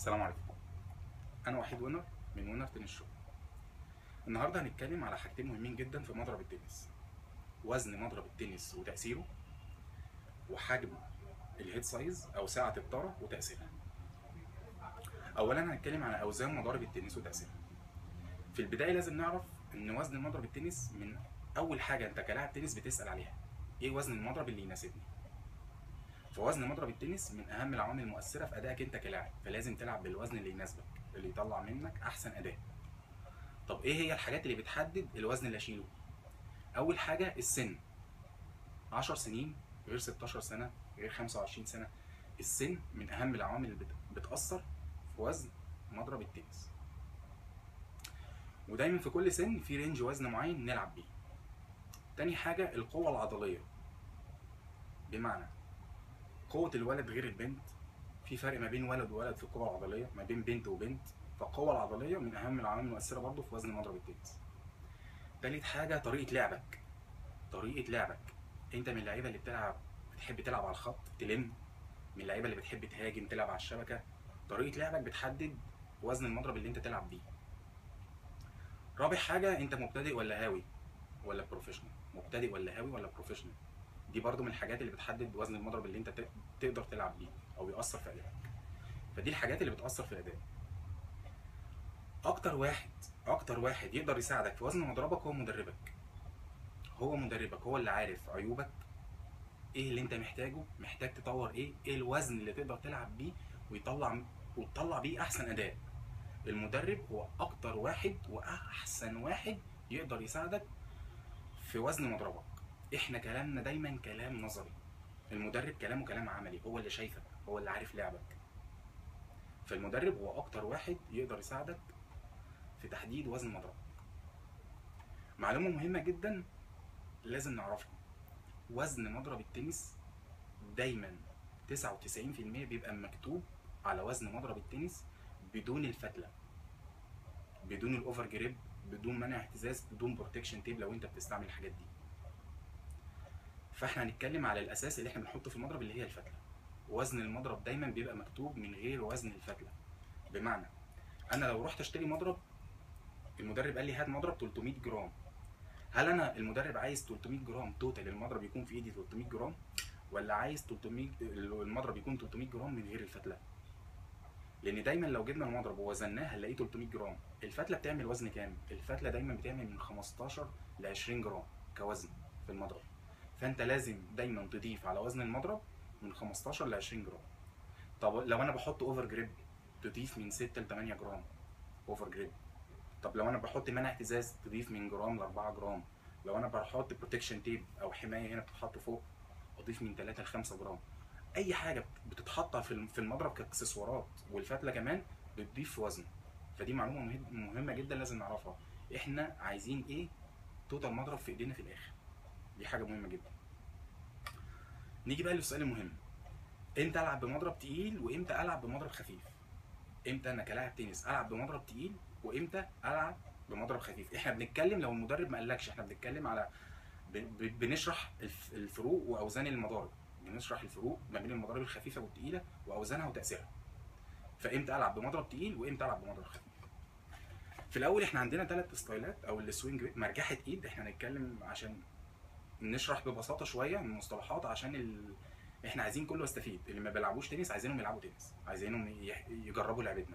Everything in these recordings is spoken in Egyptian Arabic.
السلام عليكم انا وحيد وينر من وينر تنس شو النهارده هنتكلم على حاجتين مهمين جدا في مضرب التنس وزن مضرب التنس وتاثيره وحجم الهيد سايز او سعه الطاره وتاثيرها اولا هنتكلم على اوزان مضارب التنس وتاثيرها في البدايه لازم نعرف ان وزن مضرب التنس من اول حاجه انت كلاعب تنس بتسال عليها ايه وزن المضرب اللي يناسبني فوزن مضرب التنس من اهم العوامل المؤثره في ادائك انت كلاعب فلازم تلعب بالوزن اللي يناسبك اللي يطلع منك احسن اداء طب ايه هي الحاجات اللي بتحدد الوزن اللي اشيله اول حاجه السن 10 سنين غير 16 سنه غير 25 سنه السن من اهم العوامل اللي بت- بتاثر في وزن مضرب التنس ودايما في كل سن في رينج وزن معين نلعب بيه تاني حاجه القوه العضليه بمعنى قوة الولد غير البنت في فرق ما بين ولد وولد في القوة العضلية ما بين بنت وبنت فالقوة العضلية من أهم العوامل المؤثرة برضه في وزن مضرب التنس تالت حاجة طريقة لعبك طريقة لعبك أنت من اللعيبة اللي بتلعب بتحب تلعب على الخط تلم من اللعيبة اللي بتحب تهاجم تلعب على الشبكة طريقة لعبك بتحدد وزن المضرب اللي أنت تلعب بيه رابع حاجة أنت مبتدئ ولا هاوي ولا بروفيشنال مبتدئ ولا هاوي ولا بروفيشنال دي برضو من الحاجات اللي بتحدد وزن المضرب اللي انت ت- تقدر تلعب بيه او يأثر في ادائك فدي الحاجات اللي بتأثر في الاداء اكتر واحد اكتر واحد يقدر يساعدك في وزن مضربك هو مدربك هو مدربك هو اللي عارف عيوبك ايه اللي انت محتاجه محتاج تطور ايه ايه الوزن اللي تقدر تلعب بيه ويطلع وتطلع بيه احسن اداء المدرب هو اكتر واحد واحسن واحد يقدر يساعدك في وزن مضربك احنا كلامنا دايما كلام نظري المدرب كلامه كلام عملي هو اللي شايفك هو اللي عارف لعبك فالمدرب هو اكتر واحد يقدر يساعدك في تحديد وزن مضربك معلومة مهمة جدا لازم نعرفها وزن مضرب التنس دايما 99% بيبقى مكتوب على وزن مضرب التنس بدون الفتلة بدون الاوفر جريب بدون منع اهتزاز بدون بروتكشن تيب لو انت بتستعمل الحاجات دي فاحنا هنتكلم على الاساس اللي احنا بنحطه في المضرب اللي هي الفتله وزن المضرب دايما بيبقى مكتوب من غير وزن الفتله بمعنى انا لو رحت اشتري مضرب المدرب قال لي هات مضرب 300 جرام هل انا المدرب عايز 300 جرام توتال المضرب يكون في ايدي 300 جرام ولا عايز 300 المضرب يكون 300 جرام من غير الفتله لان دايما لو جبنا المضرب ووزناه هنلاقيه 300 جرام الفتله بتعمل وزن كام الفتله دايما بتعمل من 15 ل 20 جرام كوزن في المضرب فانت لازم دايما تضيف على وزن المضرب من 15 ل 20 جرام طب لو انا بحط اوفر جريب تضيف من 6 ل 8 جرام اوفر جريب طب لو انا بحط منع اهتزاز تضيف من جرام ل 4 جرام لو انا بحط بروتكشن تيب او حمايه هنا بتتحط فوق اضيف من 3 ل 5 جرام اي حاجه بتتحط في الم- في المضرب كاكسسوارات والفتله كمان بتضيف في وزنه فدي معلومه مهم- مهمه جدا لازم نعرفها احنا عايزين ايه توتال مضرب في ايدينا في الاخر دي حاجه مهمه جدا نيجي بقى للسؤال المهم امتى العب بمضرب تقيل وامتى العب بمضرب خفيف امتى انا كلاعب تنس العب بمضرب تقيل وامتى العب بمضرب خفيف احنا بنتكلم لو المدرب ما قالكش احنا بنتكلم على ب- ب- بنشرح الف- الفروق واوزان المضارب بنشرح الفروق ما بين المضارب الخفيفه والتقيله واوزانها وتاثيرها فامتى العب بمضرب تقيل وامتى العب بمضرب خفيف في الاول احنا عندنا ثلاث ستايلات او السوينج مرجحه ايد احنا هنتكلم عشان نشرح ببساطه شويه من المصطلحات عشان ال... احنا عايزين كله يستفيد اللي ما بيلعبوش تنس عايزينهم يلعبوا تنس عايزينهم يح- يجربوا لعبتنا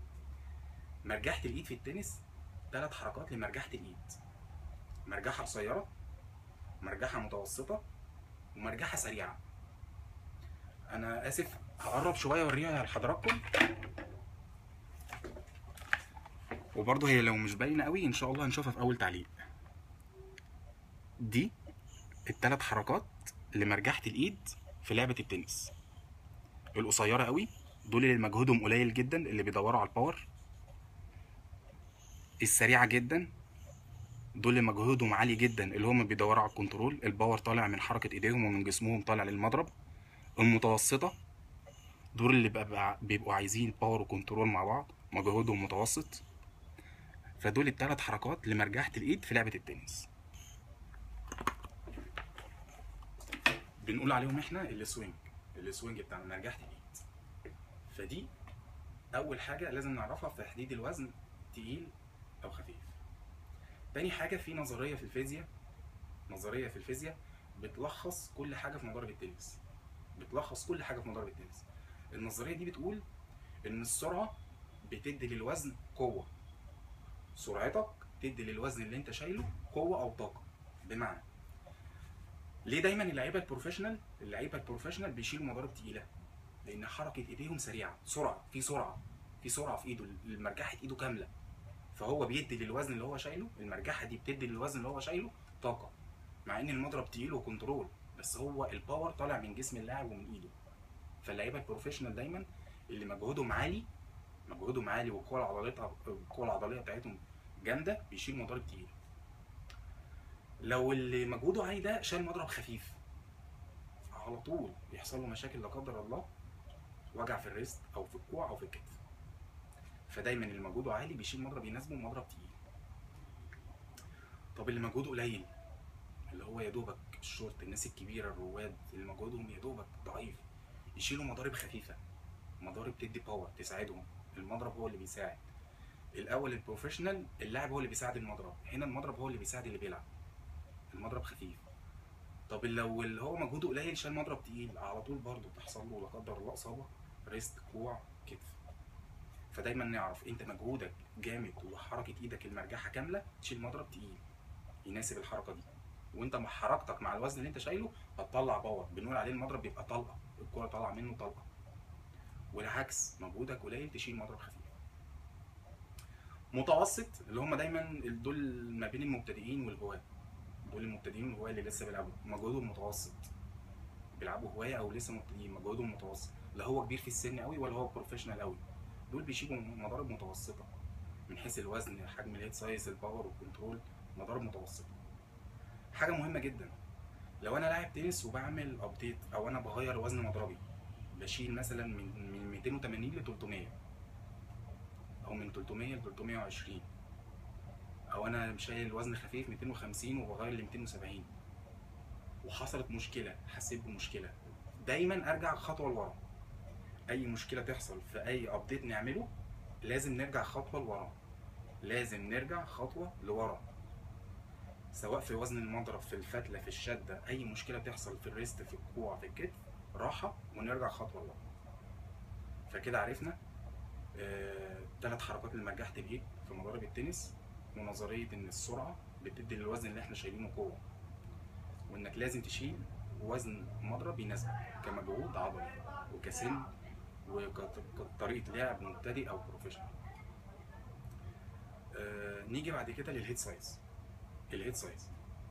مرجحه الايد في التنس ثلاث حركات لمرجحه الايد مرجحه قصيره مرجحه متوسطه ومرجحه سريعه انا اسف هقرب شويه اوريها لحضراتكم وبرضه هي لو مش باينه قوي ان شاء الله هنشوفها في اول تعليق دي الثلاث حركات لمرجحه الايد في لعبه التنس القصيره قوي دول اللي مجهودهم قليل جدا اللي بيدوروا على الباور السريعه جدا دول اللي مجهودهم عالي جدا اللي هم بيدوروا على الكنترول الباور طالع من حركه ايديهم ومن جسمهم طالع للمضرب المتوسطه دول اللي بقى بيبقوا عايزين باور وكنترول مع بعض مجهودهم متوسط فدول الثلاث حركات لمرجحه الايد في لعبه التنس بنقول عليهم احنا السوينج السوينج بتاع مرجحه الايد فدي اول حاجه لازم نعرفها في تحديد الوزن تقيل او خفيف تاني حاجه في نظريه في الفيزياء نظريه في الفيزياء بتلخص كل حاجه في مضارب التنس بتلخص كل حاجه في مضارب التنس النظريه دي بتقول ان السرعه بتدي للوزن قوه سرعتك تدي للوزن اللي انت شايله قوه او طاقه بمعنى ليه دايما اللعيبه البروفيشنال اللعيبه البروفيشنال بيشيلوا مضارب تقيله لان حركه ايديهم سريعه سرعه في سرعه في سرعه في ايده المرجحه ايده كامله فهو بيدي للوزن اللي هو شايله المرجحه دي بتدي للوزن اللي هو شايله طاقه مع ان المضرب تقيل وكنترول بس هو الباور طالع من جسم اللاعب ومن ايده فاللعيبه البروفيشنال دايما اللي مجهودهم عالي مجهودهم عالي والقوه العضليه القوه العضليه بتاعتهم جامده بيشيل مضارب تقيل لو اللي مجهوده عالي ده شال مضرب خفيف على طول يحصل له مشاكل لا قدر الله وجع في الريست او في الكوع او في الكتف فدايما اللي مجهوده عالي بيشيل مضرب يناسبه مضرب تقيل طب اللي مجهوده قليل اللي هو يا دوبك الشورت الناس الكبيره الرواد اللي مجهودهم يا دوبك ضعيف يشيلوا مضارب خفيفه مضارب تدي باور تساعدهم المضرب هو اللي بيساعد الاول البروفيشنال اللاعب هو اللي بيساعد المضرب هنا المضرب هو اللي بيساعد اللي بيلعب المضرب خفيف طب لو اللي هو مجهوده قليل شال مضرب تقيل على طول برضه تحصل له لا قدر الله اصابه ريست كوع كتف فدايما نعرف انت مجهودك جامد وحركه ايدك المرجحه كامله تشيل مضرب تقيل يناسب الحركه دي وانت مع حركتك مع الوزن اللي انت شايله هتطلع باور بنقول عليه المضرب بيبقى طلقه الكوره طالعه منه طلقه والعكس مجهودك قليل تشيل مضرب خفيف متوسط اللي هم دايما دول ما بين المبتدئين والهواة دول المبتدئين والهواة اللي لسه بيلعبوا مجهودهم متوسط بيلعبوا هواية او لسه مبتدئين مجهودهم متوسط لا هو كبير في السن قوي ولا هو بروفيشنال قوي دول بيشيلوا مضارب متوسطة من حيث الوزن حجم الهيد سايز الباور والكنترول مضارب متوسطة حاجة مهمة جدا لو انا لاعب تنس وبعمل ابديت او انا بغير وزن مضربي بشيل مثلا من من 280 ل 300 او من 300 ل 320 او انا شايل وزن خفيف 250 وبغير ل 270 وحصلت مشكله حسيت بمشكله دايما ارجع خطوه لورا اي مشكله تحصل في اي ابديت نعمله لازم نرجع خطوه لورا لازم نرجع خطوه لورا سواء في وزن المضرب في الفتله في الشده اي مشكله تحصل في الريست في الكوع في الكتف راحه ونرجع خطوه لورا فكده عرفنا ثلاث آه، حركات لمرجحة الايد في مضارب التنس ونظرية ان السرعة بتدي للوزن اللي احنا شايلينه قوة وانك لازم تشيل وزن مضرب يناسبك كمجهود عضلي وكسن وكطريقة لعب مبتدئ او بروفيشنال آه نيجي بعد كده للهيد سايز الهيد سايز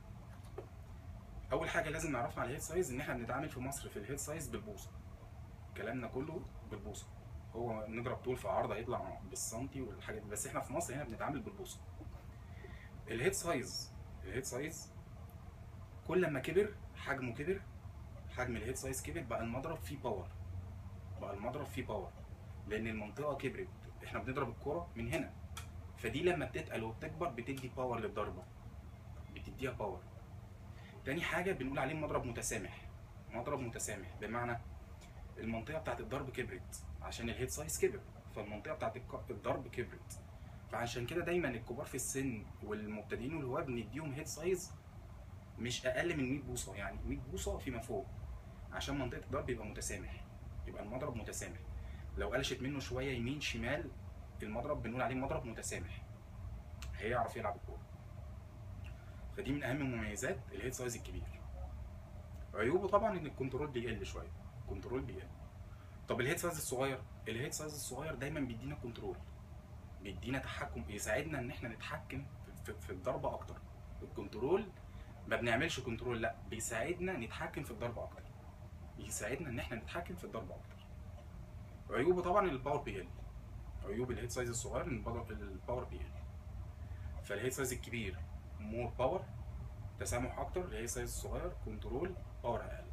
اول حاجه لازم نعرفها على الهيد سايز ان احنا بنتعامل في مصر في الهيد سايز بالبوصه كلامنا كله بالبوصه هو نضرب طول في عرض هيطلع بالسنتي والحاجات دي بس احنا في مصر هنا بنتعامل بالبوصه الهيد سايز الهيد سايز كل ما كبر حجمه كبر حجم الهيد سايز كبر بقى المضرب فيه باور بقى المضرب فيه باور لان المنطقه كبرت احنا بنضرب الكره من هنا فدي لما بتتقل وبتكبر بتدي باور للضربه بتديها باور تاني حاجه بنقول عليه مضرب متسامح مضرب متسامح بمعنى المنطقه بتاعت الضرب كبرت عشان الهيد سايز كبر فالمنطقه بتاعت الضرب كبرت فعشان كده دايما الكبار في السن والمبتدئين والهواة بنديهم هيد سايز مش اقل من 100 بوصه يعني 100 بوصه فيما فوق عشان منطقه الضرب يبقى متسامح يبقى المضرب متسامح لو قلشت منه شويه يمين شمال المضرب بنقول عليه مضرب متسامح هيعرف يلعب الكوره فدي من اهم مميزات الهيد سايز الكبير عيوبه طبعا ان الكنترول بيقل شويه الكنترول بيقل طب الهيد سايز الصغير الهيد سايز الصغير دايما بيدينا كنترول بيدينا تحكم يساعدنا ان احنا نتحكم في, في الضربه اكتر الكنترول ما بنعملش كنترول لا بيساعدنا نتحكم في الضربه اكتر بيساعدنا ان احنا نتحكم في الضربه اكتر عيوبه طبعا الباور بيقل عيوب الهيد سايز الصغير ان الباور بيقل فالهيد سايز الكبير مور باور تسامح اكتر الهيد سايز الصغير كنترول باور اقل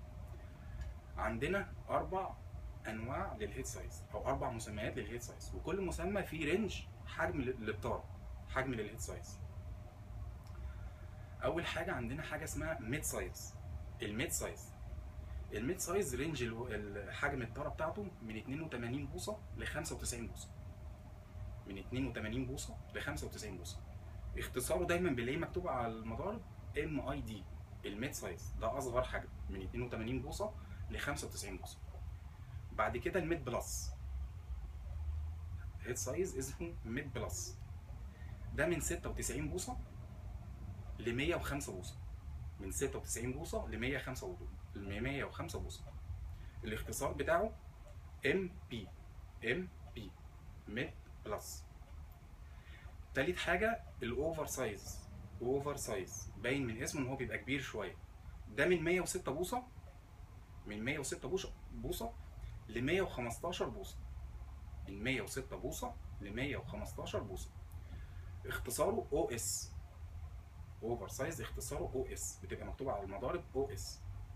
عندنا اربع انواع للهيد سايز او اربع مسميات للهيد سايز وكل مسمى فيه رينج حجم للطار حجم للهيد سايز اول حاجه عندنا حاجه اسمها ميد سايز الميد سايز الميد سايز رينج الو- ال- حجم الطاره بتاعته من 82 بوصه ل 95 بوصه من 82 بوصه ل 95 بوصه اختصاره دايما بنلاقيه مكتوب على المضارب ام اي دي الميد سايز ده اصغر حجم من 82 بوصه ل 95 بوصه بعد كده الميد بلس هيد سايز اسمه ميد بلس ده من 96 بوصه ل 105 بوصه من 96 بوصه ل 105 بوصه ل 105 بوصه الاختصار بتاعه ام بي ام بي ميد بلس تالت حاجه الاوفر سايز اوفر سايز باين من اسمه ان هو بيبقى كبير شويه ده من 106 بوصه من 106 بوصه بوصه ل 115 بوصه من 106 بوصه ل 115 بوصه اختصاره او اس اوفر سايز اختصاره او اس بتبقى مكتوبه على المضارب او اس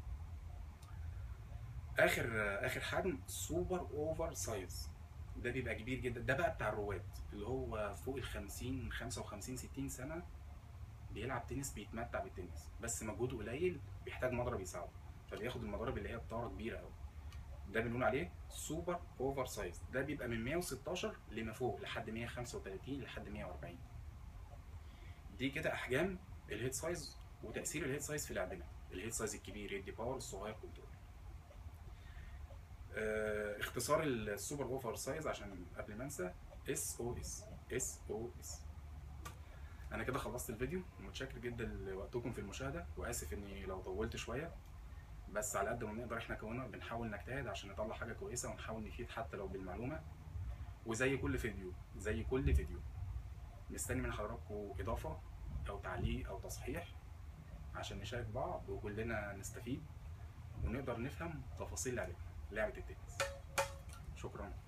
اخر اخر حجم سوبر اوفر سايز ده بيبقى كبير جدا ده بقى بتاع الرواد اللي هو فوق ال 50 55 60 سنه بيلعب تنس بيتمتع بالتنس بس مجهوده قليل بيحتاج مضرب يساعده فبياخد المضارب اللي هي بطاره كبيره قوي ده بنقول عليه سوبر اوفر سايز ده بيبقى من 116 لما فوق لحد 135 لحد 140 دي كده احجام الهيد سايز وتاثير الهيد سايز في لعبنا الهيد سايز الكبير يدي باور الصغير كنترول آه اختصار السوبر اوفر سايز عشان قبل ما انسى اس او اس اس او اس انا كده خلصت الفيديو متشكر جدا لوقتكم في المشاهده واسف اني لو طولت شويه بس على قد ما نقدر احنا كوننا بنحاول نجتهد عشان نطلع حاجه كويسه ونحاول نفيد حتى لو بالمعلومه وزي كل فيديو زي كل فيديو مستني من حضراتكم اضافه او تعليق او تصحيح عشان نشارك بعض وكلنا نستفيد ونقدر نفهم تفاصيل لعبتنا لعبه التنس شكرا